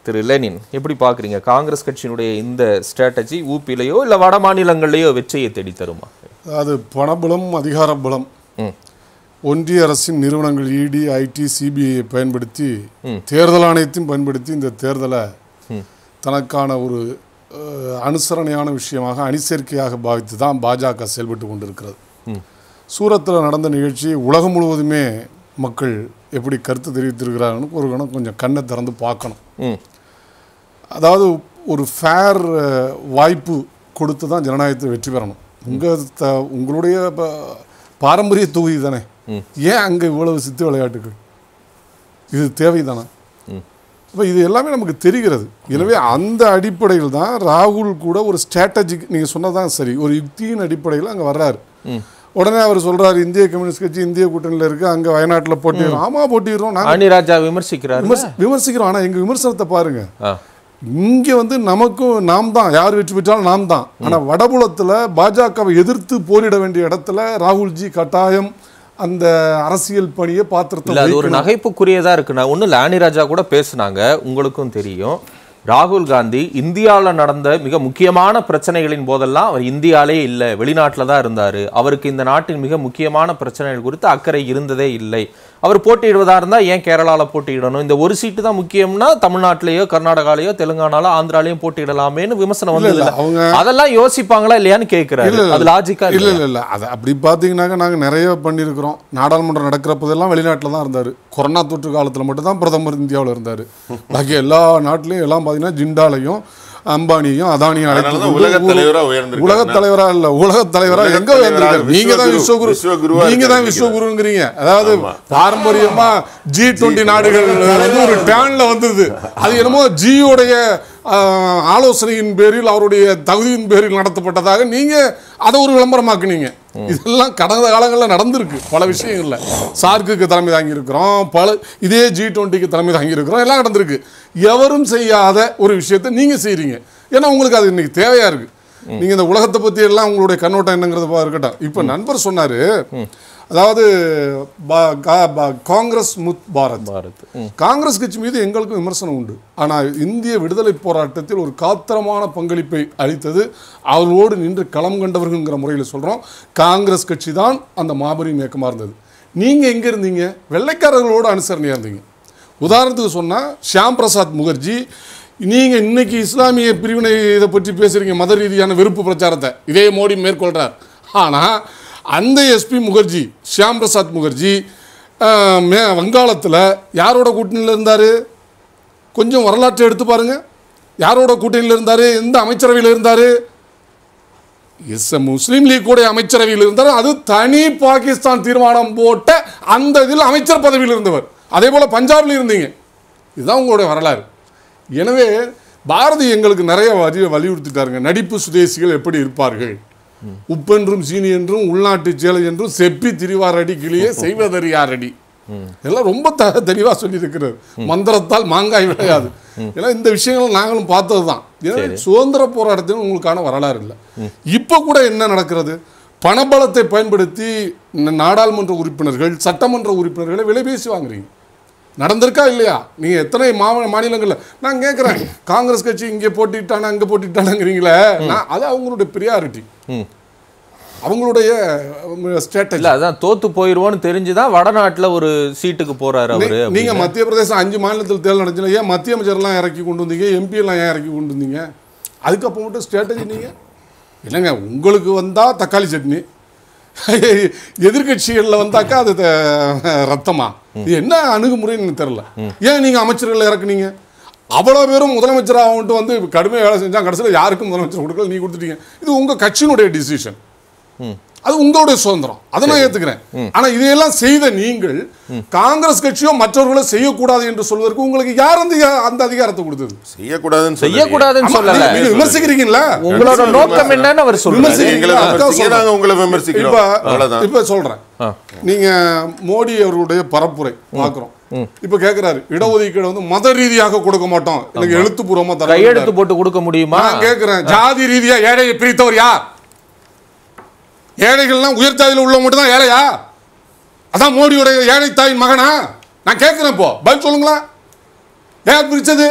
திரு Lenin எப்படி பார்க்குறீங்க காங்கிரஸ் கட்சியினுடைய இந்த ஸ்ட்ராட்டஜி ஊப்பிலையோ இல்லை வட மாநிலங்கள்லையோ வெற்றியை தேடி தருமா அது பணபலம் அதிகார பலம் ம் ஒன்றிய அரசின் நிறுவனங்கள் இடி ஐடி சிபிஐயை பயன்படுத்தி தேர்தல் ஆணையத்தையும் பயன்படுத்தி இந்த தேர்தலை தனக்கான ஒரு அஹ், அனுசரணையான விஷயமாக அணிசேர்க்கையாக பாவித்து தான் பாஜக செயல்பட்டு கொண்டிருக்கிறது சூரத்தில் நடந்த நிகழ்ச்சி உலகம் முழுவதுமே மக்கள் எப்படி கருத்து தெரிவித்திருக்கிறாங்கன்னு ஒரு கணம் கொஞ்சம் கண்ணை திறந்து பார்க்கணும் ம் அதாவது ஒரு ஃபேர் வாய்ப்பு கொடுத்து தான் ஜனநாயகத்தை வெற்றி பெறணும் உங்கள் த உங்களுடைய ப- பாரம்பரிய தொகுதி தானே ஏன் அங்கே இவ்வளவு சித்து விளையாட்டுகள் இது தேவைதானா அப்போ இது எல்லாமே நமக்கு தெரிகிறது எனவே அந்த அடிப்படையில் தான் ராகுல் கூட ஒரு ஸ்ட்ராட்டஜிக் நீங்கள் சொன்னதான் சரி ஒரு யுக்தியின் அடிப்படையில் அங்கே வர்றாரு உடனே அவர் சொல்றாரு இந்திய கம்யூனிஸ்ட் கட்சி இந்திய கூட்டணியில் இருக்கு அங்கே வயநாட்டில் போட்டிடுறோம் ஆமா போட்டிடுறோம் நாங்கள் ஆனி ராஜா விமர்சிக்கிறாரு விமர்ச- விமர்சிக்கிறோம் ஆனால் எங்கள் விமர்சனத்தை பாருங்க ஆ இங்க வந்து நமக்கும் நாம் தான் யார் வெற்றி பெற்றாலும் நாம் தான் ஆனா வடபுலத்துல பாஜகவை எதிர்த்து போரிட வேண்டிய இடத்துல ராகுல்ஜி கட்டாயம் அந்த அரசியல் பணியை பாத்திரத்தை இல்ல அது ஒரு வகிக்கணும். நகைப்புக்குரியதா இருக்கு நான் ஒண்ணு லானி ராஜா கூட பேசுனாங்க உங்களுக்கும் தெரியும் ராகுல் காந்தி இந்தியாவில் நடந்த மிக முக்கியமான பிரச்சனைகளின் போதெல்லாம் அவர் இந்தியாலே இல்லை வெளிநாட்டில் தான் இருந்தார் அவருக்கு இந்த நாட்டின் மிக முக்கியமான பிரச்சனைகள் குறித்து அக்கறை இருந்ததே இல்லை அவர் போட்டியிடுவதா இருந்தால் ஏன் கேரளாவில் போட்டியிடணும் இந்த ஒரு சீட்டு தான் முக்கியம்னா தமிழ்நாட்டிலேயோ கர்நாடகாலேயோ தெலுங்கானாலோ ஆந்திராலையும் போட்டியிடலாமேன்னு விமர்சனம் இல்ல, வந்தது இல்ல, அவங்க- அதெல்லாம் யோசிப்பாங்களா இல்லையான்னு கேட்கிறாரு இல்ல, இல்ல, அது லாஜிக்கா இல்ல இல்ல இல்ல அது அப்படி பார்த்தீங்கன்னாக்க நாங்க நிறைய பண்ணியிருக்கிறோம் நாடாளுமன்றம் நடக்கிறப்பதெல்லாம் வெளிநாட்டில் தான் இருந்தாரு கொரோனா தொற்று காலத்துல மட்டும் தான் பிரதமர் இந்தியாவுல இருந்தாரு பாக்கி எல்லா நாட்டிலையும் எல்லாம் பார்த்தீங்கன்னா ஜிண்டாலையும் அம்பானியும் அதானியும் அழைத்து அதனாலதான் கொண்டு உலகத் ஒரு- தலைவரா உயர்ந்திருக்காரு. உலகத் தலைவரா இல்ல உலகத் தலைவரா உலகத் எங்க தலைவரா, உயர்ந்திருக்காரு நீங்க தான் விஸ்வகுரு. விஸ்வகுரு விஸ்வகுருவா நீங்க தான் இருக்காரு. விஸ்வகுருங்கிறீங்க அதாவது பாரம்பரியமா ஜி டுவெண்ட்டி நாடுகள் வந்து ஒரு டேன்ல வந்தது அது என்னமோ ஜியோடைய ஆஹ், ஆலோசனையின் பேரில் அவருடைய தகுதியின் பேரில் நடத்தப்பட்டதாக நீங்க அதை ஒரு விளம்பரமாக்குனீங்க இதெல்லாம் கடந்த காலங்களில் நடந்திருக்கு பல விஷயங்கள்ல சார்க்குக்கு தலைமை தாங்கி இருக்கிறோம் பல இதே ஜி டுவெண்ட்டிக்கு தலைமை தாங்கி இருக்கிறோம் எல்லாம் நடந்திருக்கு எவரும் செய்யாத ஒரு விஷயத்தை நீங்க செய்றீங்க ஏன்னா உங்களுக்கு அது இன்னைக்கு தேவையா இருக்கு நீங்க இந்த உலகத்தை பத்தி எல்லாம் உங்களுடைய கண்ணோட்டம் என்னங்கிறது பா- இருக்கட்டும் இப்ப நண்பர் சொன்னாரு அதாவது பா- கா- பா- காங்கிரஸ் முத் பாரத் பாரத் ம். காங்கிரஸ் கட்சி மீது எங்களுக்கும் விமர்சனம் உண்டு ஆனால் இந்திய விடுதலை போராட்டத்தில் ஒரு காத்திரமான பங்களிப்பை அளித்தது அவர்களோடு நின்று களம் கண்டவர்கள்ங்கிற முறையில் சொல்கிறோம் காங்கிரஸ் கட்சி தான் அந்த மாபெரும் இயக்கமாக இருந்தது நீங்கள் எங்கே இருந்தீங்க வெள்ளைக்காரர்களோடு அனுசரணையாக இருந்தீங்க உதாரணத்துக்கு சொன்னால் ஷியாம் பிரசாத் முகர்ஜி நீங்கள் இன்னைக்கு இஸ்லாமிய பிரிவினை இதை பற்றி பேசுகிறீங்க மத ரீதியான வெறுப்பு பிரச்சாரத்தை இதே மோடி மேற்கொள்கிறார் ஆனால் அந்த எஸ்பி முகர்ஜி ஷியாம் பிரசாத் முகர்ஜி ஆஹ், மே வங்காளத்தில் யாரோட கூட்டணியில் இருந்தார் கொஞ்சம் வரலாற்றை எடுத்து பாருங்க யாரோட கூட்டணியில் இருந்தார் எந்த அமைச்சரவையில் இருந்தார் எஸ் முஸ்லீம் லீக் கூட அமைச்சரவையில் இருந்தார் அது தனி பாகிஸ்தான் தீர்மானம் போட்ட அந்த இதில் அமைச்சர் பதவியில் இருந்தவர் அதே போல் பஞ்சாப்ல இருந்தீங்க இதுதான் உங்களுடைய வரலாறு எனவே பாரதி எங்களுக்கு நிறைய வரி வலியுறுத்திட்டாருங்க நடிப்பு சுதேசிகள் எப்படி இருப்பார்கள் உப்பென்றும் சீனி என்றும் உள்நாட்டு சேலை என்றும் செப்பி திரிவாரடி கிளியே செய்வதறியாரடி எல்லாம் ரொம்ப த தெளிவாக சொல்லியிருக்கிறார் மந்திரத்தால் மாங்காய் விளையாது ஏன்னா இந்த விஷயங்கள் நாங்களும் பார்த்தது தான் ஏன்னா சுதந்திர போராட்டத்தில் உங்களுக்கான வரலாறு இல்லை இப்போ கூட என்ன நடக்கிறது பணபலத்தை பயன்படுத்தி ந- நாடாளுமன்ற உறுப்பினர்கள் சட்டமன்ற உறுப்பினர்களை விலை பேசி வாங்குறீங்க நடந்திருக்கா இல்லையா நீங்க எத்தனை மாவ மாநிலங்கள்ல நான் கேட்குறேன் காங்கிரஸ் கட்சி இங்கே போட்டிட்டானா அங்கே போட்டிட்டானுங்கிறீங்களே நான் அது அவங்களுடைய ப்ரியாரிட்டி ம். அவங்களுடைய ஸ்ட்ராட்டஜி இல்ல அதான் தோத்து போயிருவோம்னு தெரிஞ்சுதான் வடநாட்டுல ஒரு சீட்டுக்கு போறாரு அவரு நீ- நீங்க மத்திய பிரதேசம் அஞ்சு மாநிலத்தில் தேர்தல் நடந்துச்சுல ஏன் மத்திய அமைச்சர்லாம் இறக்கி கொண்டு வந்தீங்க எம்பி எல்லாம் ஏன் இறக்கி கொண்டு வந்தீங்க அதுக்கப்புறம் மட்டும் ஸ்ட்ராட்டஜி நீங்க இல்லைங்க உங்களுக்கு வந்தா தக்காளி சட்னி எதிர்கட்சிகளில் வந்தாக்கா அது த- ரத்தமா இது என்ன அணுகுமுறைன்னு எனக்கு தெரியல ஏன் நீங்க அமைச்சர்களை இறக்குனீங்க அவ்வளோ பேரும் முதலமைச்சராக வந்து கடுமையாக வேலை செஞ்சா கடைசியில் யாருக்கும் முதலமைச்சர் கொடுக்கல நீ கொடுத்துட்டீங்க இது உங்க கட்சியினுடைய டிசிஷன் அது உங்களுடைய சுதந்திரம் அதை நான் ஏத்துக்கிறேன் ஆனா இதையெல்லாம் செய்த நீங்கள் காங்கிரஸ் கட்சியோ மற்றவர்களோ செய்யக்கூடாது என்று சொல்வதற்கு உங்களுக்கு யார் அந்த அந்த அதிகாரத்தை கொடுத்தது செய்யக்கூடாதுன்னு செய்யக்கூடாதுன்னு ஆமா, சொல்லல நீங்க- நீங்க விமர்சிக்கிறீங்களா உங்களோட நோக்கம் என்னன்னு அவர் சொல்றாரு விமர்சிக்கிறீங்க. எங்களை அதான் விமர்சிக்க சொல்றேன். நாங்க உங்களை விமர்சிக்கிறோம் இப்ப அவ்வளவுதான் இப்ப சொல்றேன் நீங்க மோடி அவர்களுடைய பரப்புரை பாக்குறோம் இப்ப கேக்குறாரு இடஒதுக்கீடு வந்து மத ரீதியாக கொடுக்க மாட்டோம் எனக்கு எழுத்துப்பூர்வமா தர கையெழுத்து போட்டு கொடுக்க முடியுமா நான் கேட்கிறேன் ஜாதி ரீதியா ஏழையை பிரித்தவர் யார் ஏழைகள்லாம் உயர் ஜாதியில் உள்ள மட்டும் தான் ஏழையா அதான் மோடியுடைய ஏழை தாயின் மகனா நான் கேட்கிறேன் இப்போ பதில் சொல்லுங்களா யார் பிரிச்சது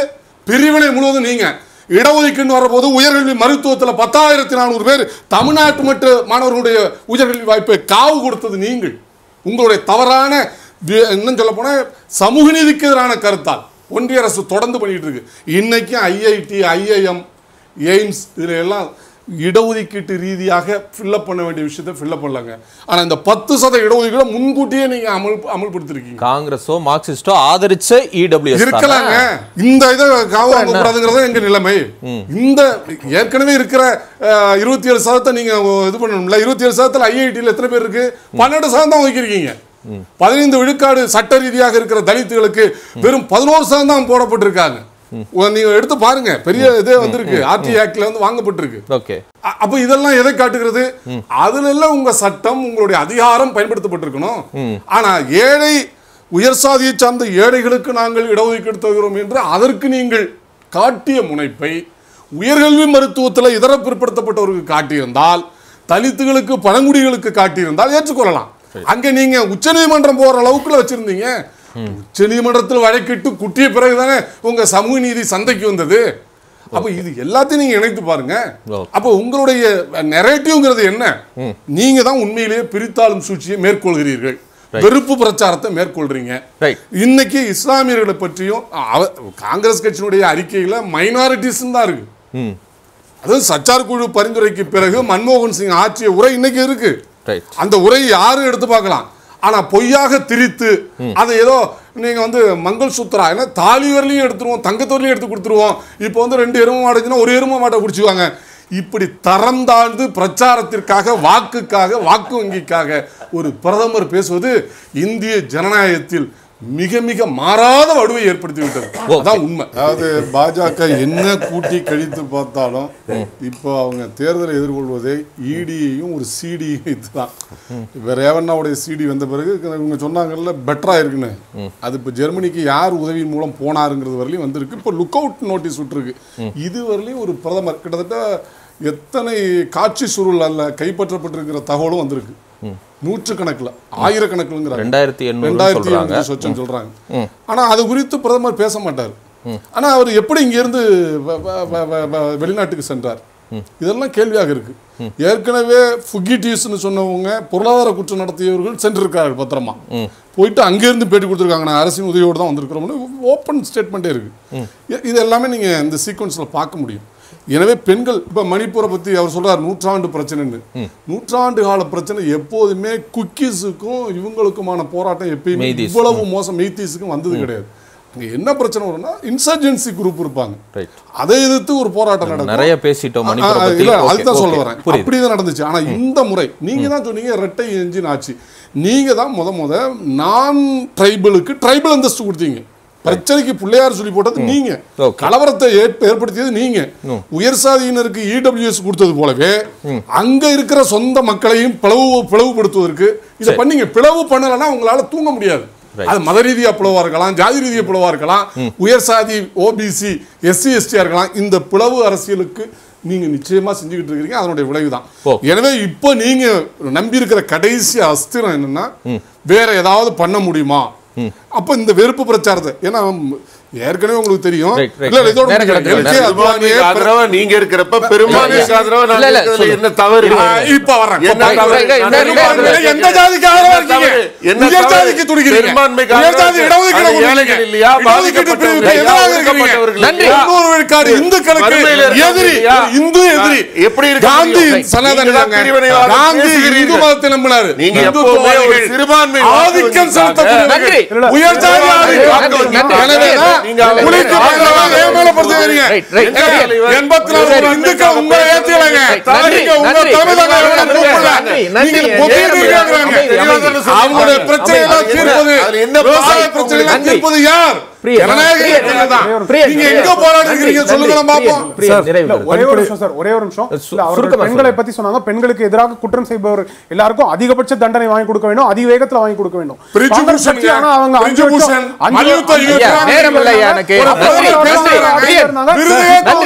பிரிவினை முழுவதும் நீங்க இடஒதுக்கீடு வரபோது உயர்கல்வி மருத்துவத்துல பத்தாயிரத்தி நானூறு பேர் தமிழ்நாட்டு மட்டு மாணவர்களுடைய உயர்கல்வி வாய்ப்பை காவு கொடுத்தது நீங்கள் உங்களுடைய தவறான வி- இன்னும் சொல்ல போனா சமூக நீதிக்கு எதிரான கருத்தால் ஒன்றிய அரசு தொடர்ந்து பண்ணிட்டு இருக்கு இன்னைக்கும் ஐஐடி ஐஐஎம் எய்ம்ஸ் இதுல எல்லாம் இடஒதுக்கீட்டு ரீதியாக ஃபில்லப் பண்ண வேண்டிய விஷயத்தை ஃபில்லப் பண்ணலங்க ஆனா இந்த பத்து சத இடஒதுக்கீடு முன்கூட்டியே நீங்க அமல் அமல்படுத்திருக்கீங்க காங்கிரஸோ மார்க்சிஸ்டோ ஆதரிச்ச இடபிள்யூஎஸ் இருக்கலாங்க இந்த இதை காவு வாங்கக்கூடாதுங்கிறது எங்க நிலைமை இந்த ஏற்கனவே இருக்கிற இருபத்தி ஏழு சதத்தை நீங்க இது பண்ணணும்ல இருபத்தி ஏழு சதத்துல ஐஐடியில் எத்தனை பேர் இருக்கு பன்னெண்டு சதம் தான் ஒதுக்கிருக்கீங்க பதினைந்து விழுக்காடு சட்ட ரீதியாக இருக்கிற தலித்துகளுக்கு வெறும் பதினோரு சதம் தான் போடப்பட்டிருக்காங்க உ- நீங்க எடுத்து பாருங்க பெரிய இதே வந்திருக்கு ஆர்டி ஆக்ட்ல வந்து வாங்கப்பட்டிருக்கு ஓகே அ- அப்ப இதெல்லாம் எதை காட்டுகிறது அதுல எல்லாம் உங்க சட்டம் உங்களுடைய அதிகாரம் பயன்படுத்தப்பட்டிருக்கணும் ஆனா ஏழை உயர் சாதியை சார்ந்த ஏழைகளுக்கு நாங்கள் இடஒதுக்கீடு தருகிறோம் என்று அதற்கு நீங்கள் காட்டிய முனைப்பை உயர்கல்வி மருத்துவத்தில் இதர பிற்படுத்தப்பட்டவருக்கு காட்டியிருந்தால் தலித்துகளுக்கு பழங்குடிகளுக்கு காட்டியிருந்தால் ஏற்றுக்கொள்ளலாம் அங்க நீங்க உச்சநீதிமன்றம் போற அளவுக்குள்ள வச்சிருந்தீங்க உச்சநீதிமன்றத்தில் வழக்கிட்டு குட்டிய பிறகுதானே உங்க சமூக நீதி சந்தைக்கு வந்தது அப்ப இது எல்லாத்தையும் நீங்க இணைத்து பாருங்க Okay. அப்ப உங்களுடைய நெரேட்டிவ்ங்கிறது என்ன நீங்க தான் உண்மையிலேயே பிரித்தாளும் சூழ்ச்சியை மேற்கொள்கிறீர்கள் வெறுப்பு பிரச்சாரத்தை மேற்கொள்றீங்க ரைட் இன்னைக்கு இஸ்லாமியர்களை பற்றியும் அவ- காங்கிரஸ் கட்சியினுடைய அறிக்கையில மைனாரிட்டிஸ் தான் இருக்கு ம் அதுவும் சச்சார் குழு பரிந்துரைக்கு பிறகு மன்மோகன் சிங் ஆற்றிய உரை இன்னைக்கு இருக்கு ரைட் அந்த உரை யாரும் எடுத்து பார்க்கலாம் ஆனா பொய்யாக திரித்து அதை ஏதோ நீங்க வந்து மங்கள் சூத்ரா ஏன்னா தாலி வரலையும் எடுத்துருவோம் தங்கத்தோர்லையும் எடுத்து கொடுத்துருவோம் இப்போ வந்து ரெண்டு எரும மாடுச்சுன்னா ஒரு எரும மாட்டை பிடிச்சிக்குவாங்க இப்படி தரம் தாழ்ந்து பிரச்சாரத்திற்காக வாக்குக்காக வாக்கு வங்கிக்காக ஒரு பிரதமர் பேசுவது இந்திய ஜனநாயகத்தில் மிக மிக மாறாத வடுவை ஏற்படுத்தி விட்டது அதான் உண்மை அதாவது பாஜக என்ன கூட்டி கழித்து பார்த்தாலும் இப்போ அவங்க தேர்தலை எதிர்கொள்வதே இடியையும் ஒரு சிடியும் வைத்து தான் இப்போ ரேவண்ணாவுடைய சிடி வந்த பிறகு இவங்க சொன்னாங்கல்ல பெட்டரா இருக்குன்னு அது இப்போ ஜெர்மனிக்கு யார் உதவியின் மூலம் போனாருங்கிறது வரலையும் வந்திருக்கு இப்போ லுக் அவுட் நோட்டீஸ் விட்டுருக்கு இது வரலையும் ஒரு பிரதமர் கிட்டத்தட்ட எத்தனை காட்சி சுருள் அல்ல கைப்பற்றப்பட்டிருக்கிற தகவலும் வந்திருக்கு நூற்றுக்கணக்கில் ஆயிரக்கணக்கில்ங்கிறாங்க ரெண்டாயிரத்தி எண்ணூறு ரெண்டாயிரத்தி சொல்றாங்க எழுநூறு சொச்சம் சொல்றாங்க ஆனா அது குறித்து பிரதமர் பேச மாட்டார் ஆனா அவர் எப்படி இங்க இருந்து வ- வ- வ- வ- வ- வெளிநாட்டுக்கு சென்றார் இதெல்லாம் கேள்வியாக இருக்கு ஏற்கனவே ஃபுகிட்டிவ்ஸ்னு சொன்னவங்க பொருளாதார குற்றம் நடத்தியவர்கள் சென்றிருக்கார்கள் பத்திரமா போயிட்டு அங்கிருந்து பேட்டி கொடுத்துருக்காங்க நான் அரசின் உதவியோடு தான் வந்திருக்கிறோம்னு ஓப்பன் ஸ்டேட்மெண்ட்டே இருக்கு இ- இது எல்லாமே நீங்க இந்த சீக்வன்ஸ்ல பார்க்க முடியும் எனவே பெண்கள் இப்ப மணிப்பூரை பத்தி அவர் சொல்றார் நூற்றாண்டு பிரச்சனைன்னு நூற்றாண்டு கால பிரச்சனை எப்போதுமே குக்கீஸுக்கும் இவங்களுக்குமான போராட்டம் எப்பயுமே மெய்தீஸ். இவ்வளவு மோசம் மெய்த்தீஸுக்கும் வந்தது கிடையாது அங்க என்ன பிரச்சனை வரும்னா இன்சர்ஜென்சி குரூப் இருப்பாங்க ரைட் அதை எதிர்த்து ஒரு போராட்டம் நடக்கும் நிறைய பேசிட்டோம் ஆ, மணிப்பூரை ஆ, பத்தி இல்ல Okay, அதுதான் சொல்ல okay. வரேன் புரியுது அப்படிதான் நடந்துச்சு ஆனா இந்த முறை நீங்க தான் சொன்னீங்க ரெட்டை என்ஜின் ஆட்சி நீங்க தான் முத முத நான் ட்ரைபிளுக்கு ட்ரைபிள் அந்தஸ்து கொடுத்தீங்க பிரச்சனைக்கு பிள்ளையார் சொல்லி போட்டது நீங்க Okay. கலவரத்தை ஏற்ப- ஏற்படுத்தியது நீங்க உயர் சாதியினருக்கு இடபிள்யூஎஸ் கொடுத்தது போலவே அங்க இருக்கிற சொந்த மக்களையும் பிளவு பிளவுபடுத்துவதற்கு இதை பண்ணீங்க பிளவு பண்ணலைன்னா உங்களால தூங்க முடியாது அது மத ரீதியா பிளவா இருக்கலாம் ஜாதி ரீதியா பிளவா இருக்கலாம் உயர் சாதி ஓபிசி எஸ்சி எஸ்டியா இருக்கலாம் இந்த பிளவு அரசியலுக்கு நீங்க நிச்சயமா செஞ்சுக்கிட்டு இருக்கீங்க அதனுடைய விளைவுதான் ஓ. எனவே இப்போ நீங்க நம்பி இருக்கிற கடைசி அஸ்திரம் என்னன்னா வேற ஏதாவது பண்ண முடியுமா அப்ப இந்த வெறுப்பு பிரச்சாரத்தை ஏன்னா ஏற்கனவே உங்களுக்கு தெரியும் Right, right, இல்ல, இல்ல, இதோட நேரம் முடிக்கல. கிடக்குது. LK அத்வானியே பெரும்பான்மைக்கு ஆதரவா நீங்க இருக்கிறப்ப பெரும்பான்மைக்கு ஆதரவா நான் இல்ல, இல்ல, இருக்கிறதுல சொல்லுங்க. என்ன தவறு ஆ, இப்ப வரேன். இப்ப என்ன வரேன். தவறு? இல்ல, இல்ல, நான் இல்ல, இல்ல, பெரும்பான்மைக்கு இல்ல, எந்த ஜாதிக்கு ஆதரவா இருக்கீங்க? என்ன உயர் தவறு? ஜாதிக்கு துடிக்கிறீங்க. பெரும்பான்மைக்கு உயர் ஆதரவா ஜாதி இடஒதுக்கீடு அது கொடுக்குறீங்க. ஏழைகள் இல்லையா? இடஒதுக்கீடு பிரிவுக்கு பாதிக்கப்பட்டவர்கள் எதிராக இல்லையா? இருக்கிறீங்க. ஒடுக்கப்பட்டவர்கள் நன்றி. இல்லையா? தொண்ணூறு விழுக்காடு இந்துக்களுக்கு வறுமையில இருக்க எதிரி இல்லையா? ஒரு இந்து எதிரி எப்படி இருக்க காந்தி முடியும்? சனாதன நீங்க தான் பிரிவினைவாதம் காந்தி பேசுகிறீர்கள். இந்து மதத்தை நம்பினாரு நீங்க இந்துத்துவவாதிகள் எப்பவுமே ஒரு சிறுபான்மை வாக்கு ஆதிக்கம் வங்கிக்காக- நன்றி. செலுத்தக்கூடியவர்கள் உயர் ஜாதி ஆதிக்கம் நன்றி, நன்றி. எனவே தான் நீங்க அவங்களை புலிக்கு பதிலாக ஏமாளப்படுத்துகிறீங்க Right, right. தலைவர். எண்பத்தி நாலு சரி. இந்துக்கள் உங்களை ஏத்துக்கலைங்க நன்றி, தலைவிக்க உங்க நன்றி. தலைமை தாங்க நன்றி, கூப்பிடல. நன்றி, நன்றி. நீங்க பொத்திட்டு இருக்காங்க அமைதி, அமைதி. அவங்களுடைய பிரச்சனைகளை அமைதி. தீர்ப்பது அதுல என்ன விவசாய பாதிப்பு பிரச்சனைகளை நன்றி. தீர்ப்பது யார் பிரியன், ஜனநாயக பிரியன், இயக்கங்கள் தான். பிரியன், நீங்க பிரியன். எங்க போராடி நன்றி, இருக்கீங்க நன்றி, சொல்லுங்க பார்ப்போம் பிரியன், பிரியன், நிறைவு இல்ல, பெறுது. ஒரே ஒரு நிமிஷம் சார் ஒரே ஒரு நிமிஷம் சு- இல்ல, அவர்கள் சுருக்கமா பெண்களை சொல்லுங்க. பத்தி சொன்னாங்க பெண்களுக்கு எதிராக குற்றம் செய்பவர் எல்லாருக்கும் அதிகபட்ச தண்டனை வாங்கி கொடுக்க வேண்டும் அதிக வேகத்துல வாங்கி கொடுக்க வேண்டும் பிரிஜு காங்கிரஸ் பூஷன் கட்சி ஆனா அவங்க அஞ்சு பிரிஜு வருஷம் பூஷன், அஞ்சு மல்யுத்த வருஷம் யுத்தம் ஐயா, நேரம் இல்லை ஐயா எனக்கு. ஒரு நன்றி, பிரதமர் நன்றி, பேசுறாங்க. பிரியன். விருதே நன்றி,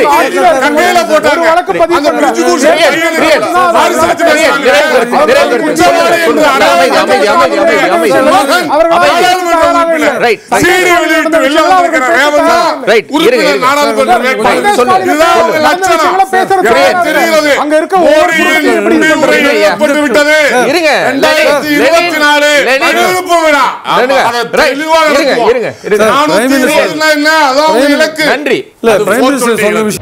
ஒரு ஆட்சியில கங்கையில ஒரு போட்டாங்க. வழக்கு பதிவு அந்த பண்றாங்க. பிரிட்ஜ் கூர்ஸ் பிரியன், பையனை பிரியன், வாரிசாச்சு பேசுறாங்க. நிறைய பேருக்கு, நிறைய பேருக்கு. குற்றவாளி என்று அமைதி, அமைதி, அமைதி, அமைதி, அமைதி. மகன், அவர்கள் நாடாளுமன்ற உறுப்பினர். Right, right. சீடி வெளியிட்டு வெளில வந்திருக்கிற ரேவந்த் தான் ரைட், இருங்க, உறுப்பினர் இருங்க. நாடாளுமன்ற ரைட், வேட்பாளர். சொல்லு. இதுதான் அவங்க லட்சணம். எனக்கு தெரிகிறது. அங்க இருக்க ஒவ்வொரு மோடியின் குடும்பத்தையும் எப்படி இது முடிவுரை பண்றீங்க? ஏற்பட்டு விட்டது. இருங்க. ரெண்டாயிரத்தி லெனின், இருபத்தி நாலு லெனின். அறிவிப்பு விழா. இருங்க. அதை ரைட். தெளிவாக இருங்க, நடத்துவோம். இருங்க, இருங்க. நானூத்தி பிரைம் மினிஸ்டர். இருபதுனா என்ன? அதான் உங்க இலக்கு. இல்ல அது பிரைம் மினிஸ்டர் 420 சொன்ன இலக்கு.